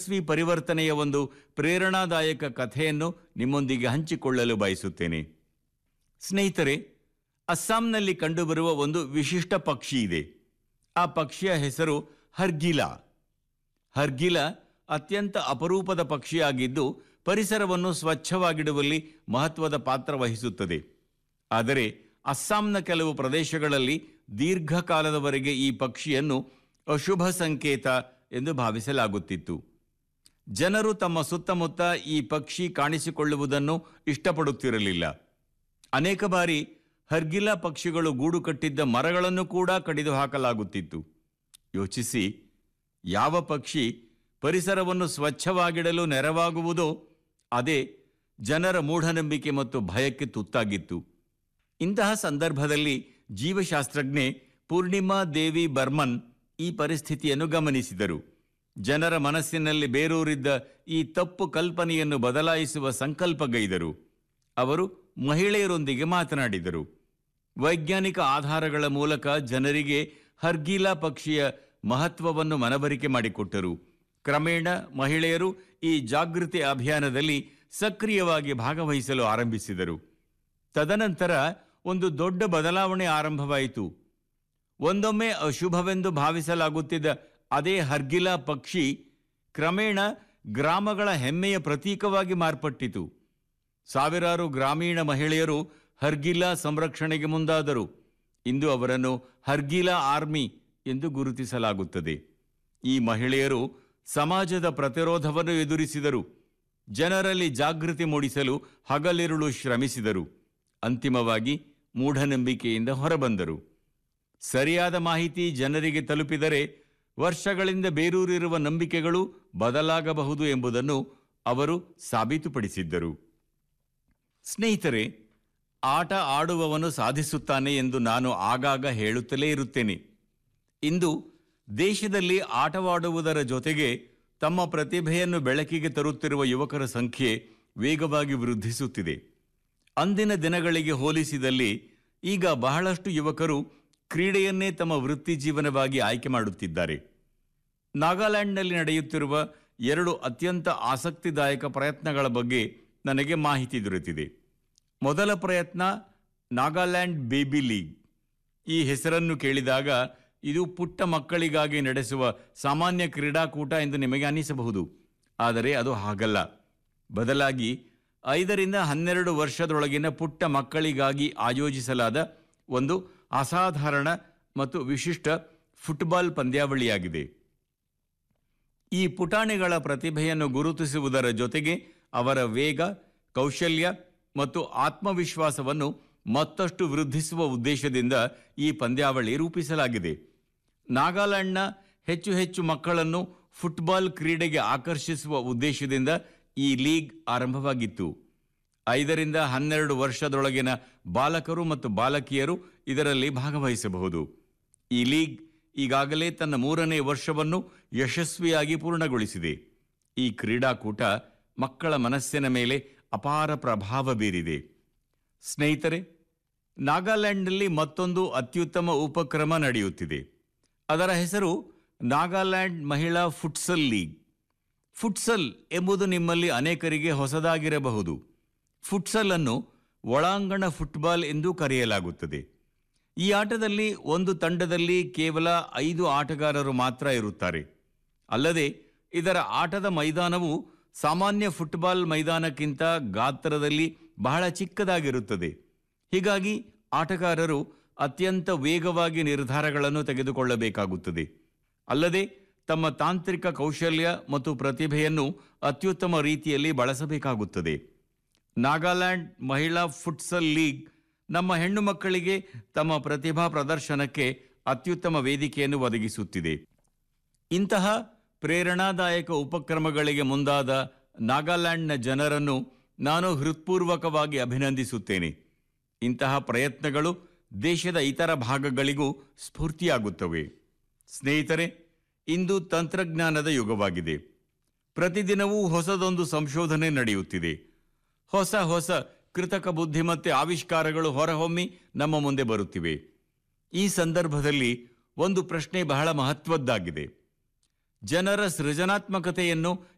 ಯಶಸ್ವಿ ಪರಿವರ್ತನೆಯ ಒಂದು ಪ್ರೇರಣಾದಾಯಕ ಕಥೆಯನ್ನು ನಿಮ್ಮೊಂದಿಗೆ ಹಂಚಿಕೊಳ್ಳಲು ಬಯಸುತ್ತೇನೆ ಸ್ನೇಹಿತರೆ ಅಸ್ಸಾಂನಲ್ಲಿ ಕಂಡುಬರುವ ಒಂದು ವಿಶಿಷ್ಟ ಪಕ್ಷಿ ಇದೆ ಆ ಪಕ್ಷಿಯ ಹೆಸರು ಹರ್ಗಿಲ ಹರ್ಗಿಲ ಅತ್ಯಂತ ಅಪರೂಪದ ಪಕ್ಷಿಯಾಗಿದ್ದು ಪರಿಸರವನ್ನು ಸ್ವಚ್ಛವಾಗಿಡುವಲ್ಲಿ ಮಹತ್ವದ ಪಾತ್ರ ವಹಿಸುತ್ತದೆ ಆದರೆ ಅಸ್ಸಾಂನ ಕೆಲವು ಪ್ರದೇಶಗಳಲ್ಲಿ ದೀರ್ಘಕಾಲದವರೆಗೆ ಈ ಪಕ್ಷಿಯನ್ನು ಅಶುಭ ಸಂಕೇತ ಎಂದು ಭಾವಿಸಲಾಗುತ್ತಿತ್ತು ಜನರು ತಮ್ಮ ಸುತ್ತಮುತ್ತ ಈ ಪಕ್ಷಿ ಕಾಣಿಸಿಕೊಳ್ಳುವುದನ್ನು ಇಷ್ಟಪಡುತ್ತಿರಲಿಲ್ಲ ಅನೇಕ ಬಾರಿ ಹರ್ಗಿಲ ಪಕ್ಷಿಗಳು ಗೂಡು ಕಟ್ಟಿದ್ದ ಮರಗಳನ್ನು ಕೂಡ ಕಡಿದು ಹಾಕಲಾಗುತ್ತಿತ್ತು ಯೋಚಿಸಿ ಯಾವ ಪಕ್ಷಿ ಪರಿಸರವನ್ನು ಸ್ವಚ್ಛವಾಗಿಡಲು ನೆರವಾಗುವುದೋ ಅದೇ ಜನರ ಮೂಢನಂಬಿಕೆ ಮತ್ತು ಭಯಕ್ಕೆ ತುತ್ತಾಗಿತ್ತು ಇಂತಹ ಸಂದರ್ಭದಲ್ಲಿ ಜೀವಶಾಸ್ತ್ರಜ್ಞೆ ಪೂರ್ಣಿಮಾ ದೇವಿ ಬರ್ಮನ್ ಈ ಪರಿಸ್ಥಿತಿಯನ್ನು ಗಮನಿಸಿದರು ಜನರ ಮನಸ್ಸಿನಲ್ಲಿ ಬೇರೂರಿದ್ದ ಈ ತಪ್ಪು ಕಲ್ಪನೆಯನ್ನು ಬದಲಾಯಿಸುವ ಸಂಕಲ್ಪಗೈದರು ಅವರು ಮಹಿಳೆಯರೊಂದಿಗೆ ಮಾತನಾಡಿದರು ವೈಜ್ಞಾನಿಕ ಆಧಾರಗಳ ಮೂಲಕ ಜನರಿಗೆ ಹರ್ಗೀಲಾ ಪಕ್ಷಿಯ ಮಹತ್ವವನ್ನು ಮನವರಿಕೆ ಮಾಡಿಕೊಟ್ಟರು ಕ್ರಮೇಣ ಮಹಿಳೆಯರು ಈ ಜಾಗೃತಿ ಅಭಿಯಾನದಲ್ಲಿ ಸಕ್ರಿಯವಾಗಿ ಭಾಗವಹಿಸಲು ಆರಂಭಿಸಿದರು ತದನಂತರ ಒಂದು ದೊಡ್ಡ ಬದಲಾವಣೆ ಆರಂಭವಾಯಿತು ಒಂದೊಮ್ಮೆ ಅಶುಭವೆಂದು ಭಾವಿಸಲಾಗುತ್ತಿದ್ದ ಅದೇ ಹರ್ಗಿಲಾ ಪಕ್ಷಿ ಕ್ರಮೇಣ ಗ್ರಾಮಗಳ ಹೆಮ್ಮೆಯ ಪ್ರತೀಕವಾಗಿ ಮಾರ್ಪಟ್ಟಿತು ಸಾವಿರಾರು ಗ್ರಾಮೀಣ ಮಹಿಳೆಯರು ಹರ್ಗಿಲಾ ಸಂರಕ್ಷಣೆಗೆ ಮುಂದಾದರು ಇಂದು ಅವರನ್ನು ಹರ್ಗಿಲಾ ಆರ್ಮಿ ಎಂದು ಗುರುತಿಸಲಾಗುತ್ತದೆ ಈ ಮಹಿಳೆಯರು ಸಮಾಜದ ಪ್ರತಿರೋಧವನ್ನು ಎದುರಿಸಿದರು ಜನರಲ್ಲಿ ಜಾಗೃತಿ ಮೂಡಿಸಲು ಹಗಲಿರುಳು ಶ್ರಮಿಸಿದರು ಅಂತಿಮವಾಗಿ ಮೂಢನಂಬಿಕೆಯಿಂದ ಹೊರಬಂದರು ಸರಿಯಾದ ಮಾಹಿತಿ ಜನರಿಗೆ ತಲುಪಿದರೆ ವರ್ಷಗಳಿಂದ ಬೇರೂರಿರುವ ನಂಬಿಕೆಗಳು ಬದಲಾಗಬಹುದು ಎಂಬುದನ್ನು ಅವರು ಸಾಬೀತುಪಡಿಸಿದ್ದರು ಸ್ನೇಹಿತರೆ ಆಟ ಆಡುವವನು ಸಾಧಿಸುತ್ತಾನೆ ಎಂದು ನಾನು ಆಗಾಗ ಹೇಳುತ್ತಲೇ ಇರುತ್ತೇನೆ ಇಂದು ದೇಶದಲ್ಲಿ ಆಟವಾಡುವುದರ ಜೊತೆಗೆ ತಮ್ಮ ಪ್ರತಿಭೆಯನ್ನು ಬೆಳಕಿಗೆ ತರುತ್ತಿರುವ ಯುವಕರ ಸಂಖ್ಯೆ ವೇಗವಾಗಿ ವೃದ್ಧಿಸುತ್ತಿದೆ ಅಂದಿನ ದಿನಗಳಿಗೆ ಹೋಲಿಸಿದಲ್ಲಿ ಈಗ ಬಹಳಷ್ಟು ಯುವಕರು ಕ್ರೀಡೆಯನ್ನೇ ತಮ್ಮ ವೃತ್ತಿ ಜೀವನವಾಗಿ ಆಯ್ಕೆ ಮಾಡುತ್ತಿದ್ದಾರೆ ನಾಗಾಲ್ಯಾಂಡ್ನಲ್ಲಿ ನಡೆಯುತ್ತಿರುವ ಎರಡು ಅತ್ಯಂತ ಆಸಕ್ತಿದಾಯಕ ಪ್ರಯತ್ನಗಳ ಬಗ್ಗೆ ನನಗೆ ಮಾಹಿತಿ ದೊರೆತಿದೆ ಮೊದಲ ಪ್ರಯತ್ನ ನಾಗಾಲ್ಯಾಂಡ್ ಬೇಬಿ ಲೀಗ್ ಈ ಹೆಸರನ್ನು ಕೇಳಿದಾಗ ಇದು ಪುಟ್ಟ ಮಕ್ಕಳಿಗಾಗಿ ನಡೆಸುವ ಸಾಮಾನ್ಯ ಕ್ರೀಡಾಕೂಟ ಎಂದು ನಿಮಗೆ ಅನಿಸಬಹುದು ಆದರೆ ಅದು ಹಾಗಲ್ಲ ಬದಲಾಗಿ ಐದರಿಂದ ಹನ್ನೆರಡು ವರ್ಷದೊಳಗಿನ ಪುಟ್ಟ ಮಕ್ಕಳಿಗಾಗಿ ಆಯೋಜಿಸಲಾದ ಒಂದು ಅಸಾಧಾರಣ ಮತ್ತು ವಿಶಿಷ್ಟ ಫುಟ್ಬಾಲ್ ಪಂದ್ಯಾವಳಿಯಾಗಿದೆ ಈ ಪುಟಾಣಿಗಳ ಪ್ರತಿಭೆಯನ್ನು ಗುರುತಿಸುವುದರ ಜೊತೆಗೆ ಅವರ ವೇಗ ಕೌಶಲ್ಯ ಮತ್ತು ಆತ್ಮವಿಶ್ವಾಸವನ್ನು ಮತ್ತಷ್ಟು ವೃದ್ಧಿಸುವ ಉದ್ದೇಶದಿಂದ ಈ ಪಂದ್ಯಾವಳಿ ರೂಪಿಸಲಾಗಿದೆ ನಾಗಾಲ್ಯಾಂಡ್ನ ಹೆಚ್ಚು ಹೆಚ್ಚು ಮಕ್ಕಳನ್ನು ಫುಟ್ಬಾಲ್ ಕ್ರೀಡೆಗೆ ಆಕರ್ಷಿಸುವ ಉದ್ದೇಶದಿಂದ ಈ ಲೀಗ್ ಆರಂಭವಾಗಿತ್ತು ಐದರಿಂದ ಹನ್ನೆರಡು ವರ್ಷದೊಳಗಿನ ಬಾಲಕರು ಮತ್ತು ಬಾಲಕಿಯರು ಇದರಲ್ಲಿ ಭಾಗವಹಿಸಬಹುದು ಈ ಲೀಗ್ ಈಗಾಗಲೇ ತನ್ನ ಮೂರನೇ ವರ್ಷವನ್ನು ಯಶಸ್ವಿಯಾಗಿ ಪೂರ್ಣಗೊಳಿಸಿದೆ ಈ ಕ್ರೀಡಾಕೂಟ ಮಕ್ಕಳ ಮನಸ್ಸಿನ ಮೇಲೆ ಅಪಾರ ಪ್ರಭಾವ ಬೀರಿದೆ ಸ್ನೇಹಿತರೆ ನಾಗಾಲ್ಯಾಂಡ್ನಲ್ಲಿ ಮತ್ತೊಂದು ಅತ್ಯುತ್ತಮ ಉಪಕ್ರಮ ನಡೆಯುತ್ತಿದೆ ಅದರ ಹೆಸರು ನಾಗಾಲ್ಯಾಂಡ್ ಮಹಿಳಾ ಫುಟ್ಸಲ್ ಲೀಗ್ ಫುಟ್ಸಲ್ ಎಂಬುದು ನಿಮ್ಮಲ್ಲಿ ಅನೇಕರಿಗೆ ಹೊಸದಾಗಿರಬಹುದು ಫುಟ್ಸಲ್ ಅನ್ನು ಒಳಾಂಗಣ ಫುಟ್ಬಾಲ್ ಎಂದು ಕರೆಯಲಾಗುತ್ತದೆ ಈ ಆಟದಲ್ಲಿ ಒಂದು ತಂಡದಲ್ಲಿ ಕೇವಲ ಐದು ಆಟಗಾರರು ಮಾತ್ರ ಇರುತ್ತಾರೆ ಅಲ್ಲದೆ ಇದರ ಆಟದ ಮೈದಾನವು ಸಾಮಾನ್ಯ ಫುಟ್ಬಾಲ್ ಮೈದಾನಕ್ಕಿಂತ ಗಾತ್ರದಲ್ಲಿ ಬಹಳ ಚಿಕ್ಕದಾಗಿರುತ್ತದೆ ಹೀಗಾಗಿ ಆಟಗಾರರು ಅತ್ಯಂತ ವೇಗವಾಗಿ ನಿರ್ಧಾರಗಳನ್ನು ತೆಗೆದುಕೊಳ್ಳಬೇಕಾಗುತ್ತದೆ ಅಲ್ಲದೆ ತಮ್ಮ ತಾಂತ್ರಿಕ ಕೌಶಲ್ಯ ಮತ್ತು ಪ್ರತಿಭೆಯನ್ನು ಅತ್ಯುತ್ತಮ ರೀತಿಯಲ್ಲಿ ಬಳಸಬೇಕಾಗುತ್ತದೆ ನಾಗಾಲ್ಯಾಂಡ್ ಮಹಿಳಾ ಫುಟ್ಸಲ್ ಲೀಗ್ ನಮ್ಮ ಹೆಣ್ಣು ಮಕ್ಕಳಿಗೆ ತಮ್ಮ ಪ್ರತಿಭಾ ಪ್ರದರ್ಶನಕ್ಕೆ ಅತ್ಯುತ್ತಮ ವೇದಿಕೆಯನ್ನು ಒದಗಿಸುತ್ತಿದೆ ಇಂತಹ ಪ್ರೇರಣಾದಾಯಕ ಉಪಕ್ರಮಗಳಿಗೆ ಮುಂದಾದ ನಾಗಾಲ್ಯಾಂಡ್ನ ಜನರನ್ನು ನಾನು ಹೃತ್ಪೂರ್ವಕವಾಗಿ ಅಭಿನಂದಿಸುತ್ತೇನೆ ಇಂತಹ ಪ್ರಯತ್ನಗಳು ದೇಶದ ಇತರ ಭಾಗಗಳಿಗೂ ಸ್ಫೂರ್ತಿಯಾಗುತ್ತವೆ ಸ್ನೇಹಿತರೆ ಇಂದು ತಂತ್ರಜ್ಞಾನದ ಯುಗವಾಗಿದೆ ಪ್ರತಿದಿನವೂ ಹೊಸದೊಂದು ಸಂಶೋಧನೆ ನಡೆಯುತ್ತಿದೆ ಹೊಸ ಹೊಸ ಕೃತಕ ಬುದ್ಧಿಮತ್ತೆ ಆವಿಷ್ಕಾರಗಳು ಹೊರಹೊಮ್ಮಿ ನಮ್ಮ ಮುಂದೆ ಬರುತ್ತಿವೆ ಈ ಸಂದರ್ಭದಲ್ಲಿ ಒಂದು ಪ್ರಶ್ನೆ ಬಹಳ ಮಹತ್ವದ್ದಾಗಿದೆ ಜನರ ಸೃಜನಾತ್ಮಕತೆಯನ್ನು